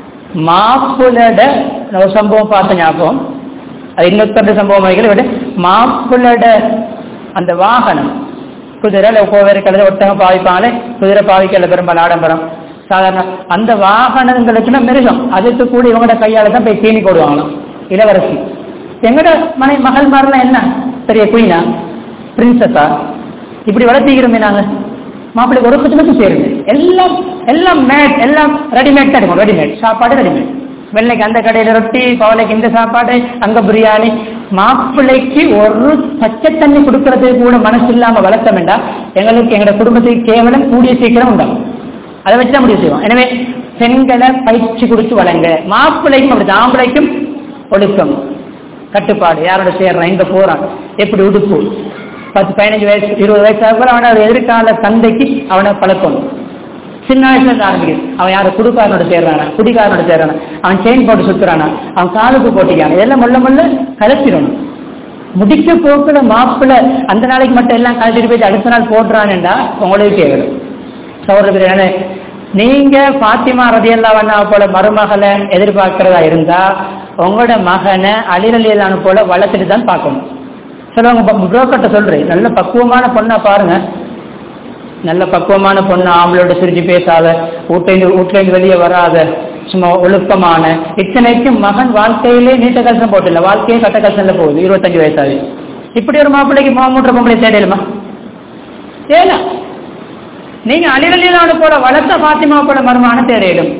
மாப்பிளோட ஒரு சம்பவம் பார்த்த ஞாபகம் அது இன்னொரு சம்பவம் வைக்கல மாப்பிளோட அந்த வாகனம் குதிரை கோவேறு கழுத ஒட்டகம் பாவிப்பாங்களே குதிரை பாவிக்கல பெரும்பாலும் ஆடம்பரம் சாதாரண அந்த வாகனங்களுக்குன்னா மிருகம் அதுக்கு கூட இவங்களோட கையால தான் போய் தீனி போடுவாங்களாம் இளவரசி எங்கட மனை மகள் மாதிரிலாம் என்ன பெரிய குயினா பிரின்சஸா இப்படி வளர்த்திக்கிறோமே நாங்க மாப்பிள்ளைக்கு ஒரு பத்து மட்டும் சேருங்க எல்லாம் எல்லாம் மேட் எல்லாம் ரெடிமேட் தான் இருக்கும் ரெடிமேட் சாப்பாடு ரெடிமேட் வெள்ளைக்கு அந்த கடையில ரொட்டி பவலைக்கு இந்த சாப்பாடு அங்க பிரியாணி மாப்பிள்ளைக்கு ஒரு பச்சை தண்ணி கொடுக்கறதுக்கு கூட மனசு இல்லாம வளர்த்த வேண்டாம் எங்களுக்கு எங்களோட குடும்பத்துக்கு கேவலம் கூடிய சீக்கிரம் உண்டாகும் அதை வச்சு தான் முடிவு செய்வோம் எனவே பெண்களை பயிற்சி கொடுத்து வளங்க மாப்பிள்ளைக்கும் அப்படி ஆம்பளைக்கும் ஒழுக்கம் கட்டுப்பாடு யாரோட சேர்றான் எங்க போறான் எப்படி உடுப்பு பத்து பதினஞ்சு வயசு இருபது வயசு ஆகும்போது அவனை ஒரு எதிர்கால தந்தைக்கு அவனை பழக்கணும் சின்ன வயசுல இருந்து ஆரம்பிக்குது அவன் யாரை குடுக்காரனோட சேர்றானா குடிகாரனோட சேர்றானா அவன் செயின் போட்டு சுத்துறானா அவன் காலுக்கு போட்டிக்கான இதெல்லாம் முள்ள முள்ள கலத்திடணும் முடிக்க போக்குல மாப்பிள்ள அந்த நாளைக்கு மட்டும் எல்லாம் கலத்திட்டு போயிட்டு அடுத்த நாள் போடுறான்டா உங்களுக்கு கேட்கணும் சௌரபிரியான நீங்க பாத்திமா ரதியல்லா வண்ணா போல மருமகளை எதிர்பார்க்கிறதா இருந்தா உங்களோட மகனை அலிரலியலான போல வளர்த்துட்டு தான் பார்க்கணும் சிலவங்க புரோக்கர்ட்ட சொல்றேன் நல்ல பக்குவமான பொண்ணா பாருங்க நல்ல பக்குவமான பொண்ணு ஆம்பளோட சிரிச்சு பேசாத வீட்டிலேருந்து வீட்டிலேருந்து வெளியே வராத சும்மா ஒழுக்கமான இத்தனைக்கும் மகன் வாழ்க்கையிலே நீட்ட கலசம் போட்டில்ல வாழ்க்கையே கட்ட கலசம்ல போகுது இருபத்தஞ்சு வயசாகுது இப்படி ஒரு மாப்பிள்ளைக்கு மூன்று பொம்பளை தேடலுமா ஏனா நீங்க அலிரலியலான போல வளர்த்த பாத்திமா போல மருமான தேடையிடும்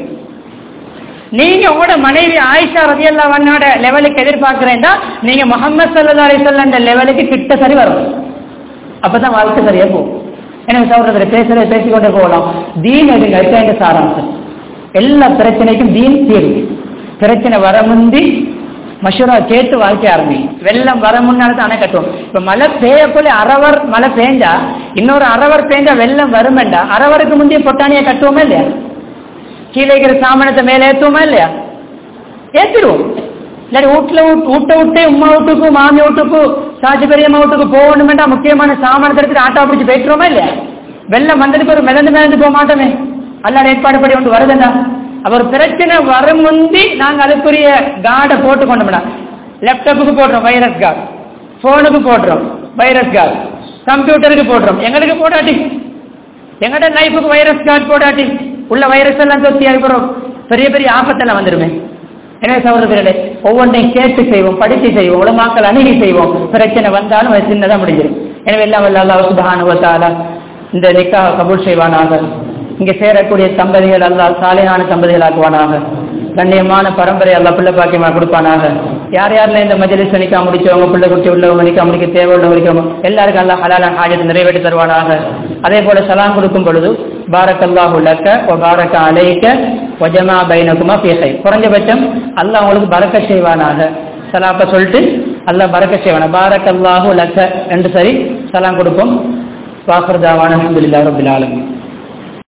நீங்க உங்களோட மனைவி ஆயிஷா ரதியல்லா வண்ணோட லெவலுக்கு எதிர்பார்க்கிறேன்டா நீங்க முகமது சல்லா அலிசல்ல லெவலுக்கு கிட்ட சரி வரும் அப்பதான் வாழ்க்கை சரியா போகும் எனவே சகோதரர் பேசுறத பேசிக்கொண்டே போகலாம் தீன் எடுங்க எங்க சாராம்சம் எல்லா பிரச்சனைக்கும் தீன் தீர்வு பிரச்சனை வர முந்தி மஷூரா கேட்டு வாழ்க்கை ஆரம்பி வெள்ளம் வர முன்னால தான் அணை கட்டுவோம் இப்ப மழை பெய்ய போல அரவர் மழை பெஞ்சா இன்னொரு அரவர் பெஞ்சா வெள்ளம் வருமெண்டா அரவருக்கு முந்தைய பொட்டானியை கட்டுவோமா இல்லையா கீழே இருக்கிற சாமனத்தை மேலே ஏற்றுவோமா இல்லையா ஏத்திடுவோம் இல்லாட்டி வீட்டுல வீட்டை விட்டு உமா வீட்டுக்கு மாமி வீட்டுக்கு சாட்சி பெரியம்மா வீட்டுக்கு போகணுமெண்டா முக்கியமான சாமான எடுத்துட்டு ஆட்டோ பிடிச்சு போயிட்டுருவோமா இல்லையா வெள்ளம் வந்ததுக்கு ஒரு மிதந்து மிதந்து போக மாட்டோமே அல்லாட ஏற்பாடு படி ஒன்று வருதுண்டா அப்ப ஒரு பிரச்சனை வரும் முந்தி நாங்க அதுக்குரிய கார்டை போட்டு கொண்டோம்டா லேப்டாப்புக்கு போடுறோம் வைரஸ் கார்டு போனுக்கு போடுறோம் வைரஸ் கார்டு கம்ப்யூட்டருக்கு போடுறோம் எங்களுக்கு போடாட்டி எங்கட லைஃபுக்கு வைரஸ் கார்டு போடாட்டி உள்ள வைரஸ் எல்லாம் தொத்தி இருக்கிறோம் பெரிய பெரிய ஆபத்தெல்லாம் வந்துருமே எனவே சகோதரர்களே ஒவ்வொன்றையும் கேட்டு செய்வோம் படித்து செய்வோம் உலமாக்கள் அணுகி செய்வோம் பிரச்சனை வந்தாலும் அது சின்னதாக முடிஞ்சிடும் எனவே எல்லாம் வல்ல அல்லாஹ் சுபஹானஹு வ தஆலா இந்த நிக்கா கபூல் செய்வானாக இங்கே சேரக்கூடிய தம்பதிகள் அல்லாஹ் சாலையான தம்பதிகள் ஆக்குவானாக கண்ணியமான பரம்பரை அல்லாஹ் பிள்ளை பாக்கியமாக கொடுப்பானாக யார் யாரில் இந்த மஜலிஸ் நிக்கா முடிச்சவங்க பிள்ளை குட்டி உள்ளவங்க நிக்கா முடிக்க தேவை உள்ளவங்க எல்லாருக்கும் அல்லாஹ் ஹலாலான ஹாஜத்தை நிறைவேற்றி தருவானாக அதே போல சலாம் கொடுக்கும் பொழுது பாரக் அல்லாஹ் லக்க ஒ பாரக்க அலைக்க ஒஜமா பைனகுமா பேசை குறைஞ்சபட்சம் அல்லாஹ் உங்களுக்கு பறக்க செய்வானாக சலாப்ப சொல்லிட்டு அல்லாஹ் பறக்க செய்வானா பாரக் அல்லாஹு லக்க என்று சரி சலாம் கொடுப்போம் வாக்குறதாவான அலமதுல்லா ரபில் ஆலமீன்